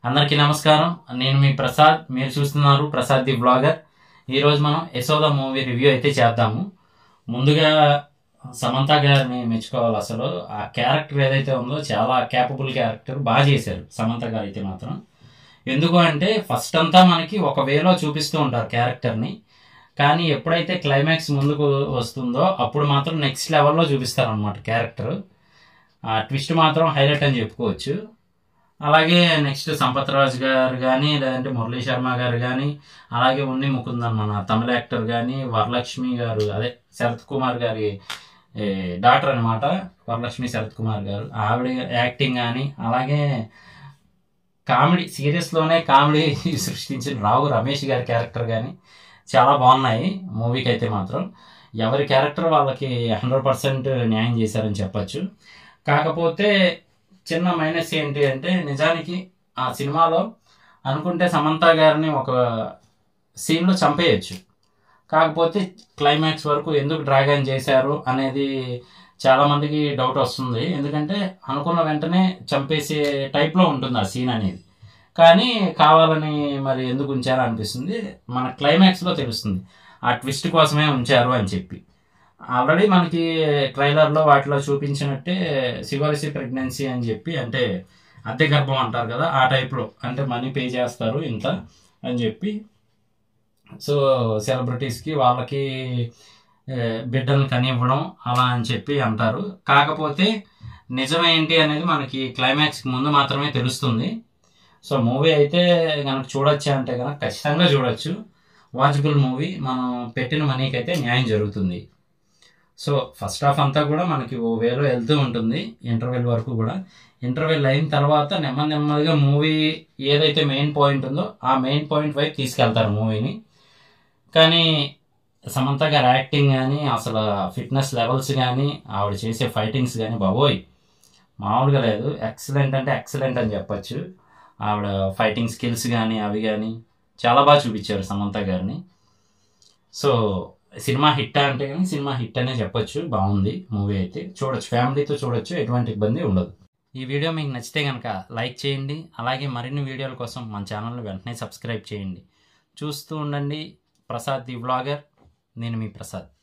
అందరికీ నమస్కారం నేను మీ ప్రసాద్ మీరు చూస్తున్నారు ప్రసాద్ ది బ్లాగర్ ఈరోజు మనం యశోద మూవీ రివ్యూ అయితే చేద్దాము ముందుగా సమంత గారిని మెచ్చుకోవాలి అసలు ఆ క్యారెక్టర్ ఏదైతే ఉందో చాలా క్యాపబుల్ క్యారెక్టర్ బాగా చేశారు సమంత గారు అయితే మాత్రం ఎందుకు అంటే ఫస్ట్ అంతా మనకి ఒక వేలో చూపిస్తూ ఉంటారు క్యారెక్టర్ని కానీ ఎప్పుడైతే క్లైమాక్స్ ముందుకు వస్తుందో అప్పుడు మాత్రం నెక్స్ట్ లెవెల్లో చూపిస్తారు అనమాట క్యారెక్టర్ ఆ ట్విస్ట్ మాత్రం హైలైట్ అని చెప్పుకోవచ్చు అలాగే నెక్స్ట్ సంపత్ రాజ్ గారు కానీ లేదంటే మురళీ శర్మ గారు కానీ అలాగే ఉన్ని ముకుందన్ మన తమిళ యాక్టర్ కానీ వరలక్ష్మి గారు అదే శరత్ కుమార్ గారి డాక్టర్ అనమాట వరలక్ష్మి శరత్ కుమార్ గారు ఆవిడ యాక్టింగ్ కానీ అలాగే కామెడీ సీరియస్లోనే కామెడీ సృష్టించిన రావు రమేష్ గారి క్యారెక్టర్ కానీ చాలా బాగున్నాయి మూవీకి అయితే మాత్రం ఎవరి క్యారెక్టర్ వాళ్ళకి హండ్రెడ్ పర్సెంట్ న్యాయం చేశారని చెప్పచ్చు కాకపోతే చిన్న మైనస్ ఏంటి అంటే నిజానికి ఆ సినిమాలో అనుకుంటే సమంత గారిని ఒక సీన్లో చంపేయచ్చు కాకపోతే క్లైమాక్స్ వరకు ఎందుకు డ్రాగన్ చేశారు అనేది చాలా మందికి డౌట్ వస్తుంది ఎందుకంటే అనుకున్న వెంటనే చంపేసే టైప్లో ఉంటుంది ఆ సీన్ అనేది కానీ కావాలని మరి ఎందుకు ఉంచారో అనిపిస్తుంది మన క్లైమాక్స్లో తెలుస్తుంది ఆ ట్విస్ట్ కోసమే ఉంచారు అని చెప్పి ఆల్రెడీ మనకి ట్రైలర్లో వాటిలో చూపించినట్టే సివరిసి ప్రెగ్నెన్సీ అని చెప్పి అంటే అద్దె గర్భం అంటారు కదా ఆ టైప్లో అంటే మనీ పే చేస్తారు ఇంత అని చెప్పి సో సెలబ్రిటీస్కి వాళ్ళకి బిడ్డలను కనివ్వడం అలా అని చెప్పి అంటారు కాకపోతే నిజమేంటి అనేది మనకి క్లైమాక్స్కి ముందు మాత్రమే తెలుస్తుంది సో మూవీ అయితే కనుక చూడొచ్చు అంటే కనుక ఖచ్చితంగా చూడొచ్చు వాచబుల్ మూవీ మనం పెట్టిన మనీకి అయితే న్యాయం జరుగుతుంది సో ఫస్ట్ హాఫ్ అంతా కూడా మనకి ఓ వేలో వెళ్తూ ఉంటుంది ఇంటర్వెల్ వరకు కూడా ఇంటర్వెల్ అయిన తర్వాత నెమ్మది నెమ్మదిగా మూవీ ఏదైతే మెయిన్ పాయింట్ ఉందో ఆ మెయిన్ పాయింట్ వైపు తీసుకెళ్తారు మూవీని కానీ సమంత గారి యాక్టింగ్ కానీ అసలు ఫిట్నెస్ లెవెల్స్ కానీ ఆవిడ చేసే ఫైటింగ్స్ కానీ బాబోయ్ మామూలుగా లేదు ఎక్సలెంట్ అంటే ఎక్సలెంట్ అని చెప్పచ్చు ఆవిడ ఫైటింగ్ స్కిల్స్ కానీ అవి కానీ చాలా బాగా చూపించారు సమంత గారిని సో సినిమా హిట్ అంటే కానీ సినిమా హిట్ అనే చెప్పొచ్చు బాగుంది మూవీ అయితే చూడొచ్చు ఫ్యామిలీతో చూడొచ్చు ఎటువంటి ఇబ్బంది ఉండదు ఈ వీడియో మీకు నచ్చితే కనుక లైక్ చేయండి అలాగే మరిన్ని వీడియోల కోసం మన ఛానల్ని వెంటనే సబ్స్క్రైబ్ చేయండి చూస్తూ ఉండండి ప్రసాద్ ది వ్లాగర్ నేను మీ ప్రసాద్